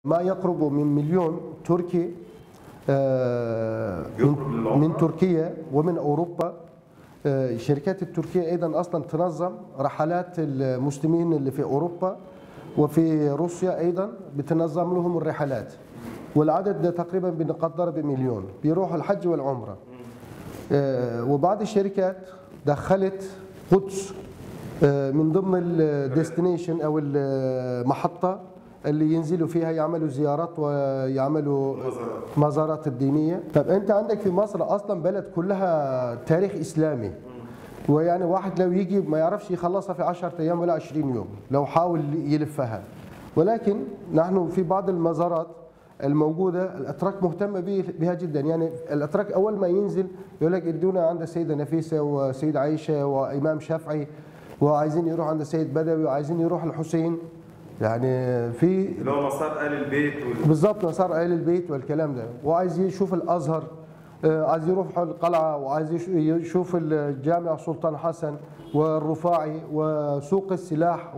ما يقرب من مليون تركي آه، من, يطلب للعمرة؟ من تركيا ومن اوروبا آه، الشركات التركيه ايضا اصلا تنظم رحلات المسلمين اللي في اوروبا وفي روسيا ايضا بتنظم لهم الرحلات والعدد ده تقريبا بنقدر بمليون بيروحوا الحج والعمره آه، وبعض الشركات دخلت قدس آه، من ضمن الديستنيشن او المحطه اللي ينزلوا فيها يعملوا زيارات ويعملوا مزارات. مزارات الدينيه طب انت عندك في مصر اصلا بلد كلها تاريخ اسلامي ويعني واحد لو يجي ما يعرفش يخلصها في 10 ايام ولا 20 يوم لو حاول يلفها ولكن نحن في بعض المزارات الموجوده الاتراك مهتمه به- بها جدا يعني الاتراك اول ما ينزل يقول لك ادونا عند السيده نفيسه وسيد عائشه وامام شافعي وعايزين يروح عند السيد بدوي وعايزين يروح الحسين يعني في اللي هو مسار ال البيت وال... بالظبط مسار آل البيت والكلام ده وعايز يشوف الازهر آه، عايز يروح القلعه وعايز يش- يشوف الجامع سلطان حسن والرفاعي وسوق السلاح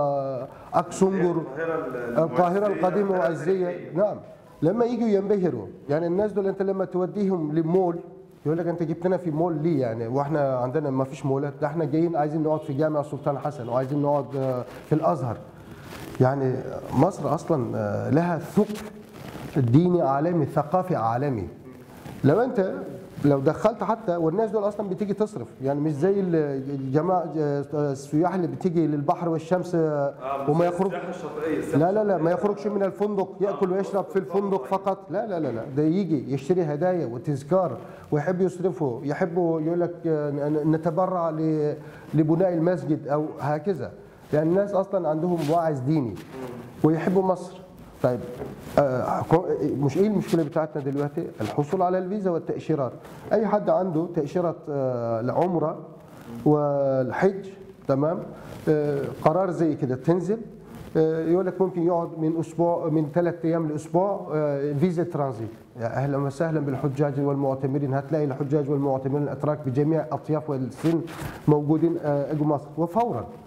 واكسنجر القاهره ال- القاهره المعزية، القديمه القاهرة والعزيه التاريخية. نعم لما يجوا ينبهروا يعني الناس دول انت لما توديهم لمول يقول لك انت جبتنا في مول ليه يعني واحنا عندنا ما فيش مولات ده احنا جايين عايزين نقعد في جامع سلطان حسن وعايزين نقعد آه، في الازهر يعني مصر اصلا آه، لها ثقل ديني عالمي ثقافي عالمي لو انت لو دخلت حتى والناس دول اصلا بتيجي تصرف يعني مش زي ال- الجماعه آه، السياح اللي بتيجي للبحر والشمس آه، آه، وما بس يخرج السياحة الشاطئية، السياحة لا لا لا ما الشاطئية. يخرجش من الفندق ياكل ويشرب في الفندق فقط لا لا لا لا ده يجي يشتري هدايا وتذكار ويحب يصرفه يحب يقول لك آه، ن- نتبرع ل- لبناء المسجد او هكذا يعني الناس اصلا عندهم واعظ ديني ويحبوا مصر طيب آه، كو- مش ايه المشكله بتاعتنا دلوقتي الحصول على الفيزا والتاشيرات اي حد عنده تاشيره آه، العمره والحج تمام آه، قرار زي كده تنزل آه، يقول لك ممكن يقعد من اسبوع من ثلاث ايام لاسبوع آه، فيزا ترانزيت يا اهلا وسهلا بالحجاج والمعتمرين هتلاقي الحجاج والمعتمرين الاتراك بجميع اطياف والسن موجودين آه، اجوا مصر وفورا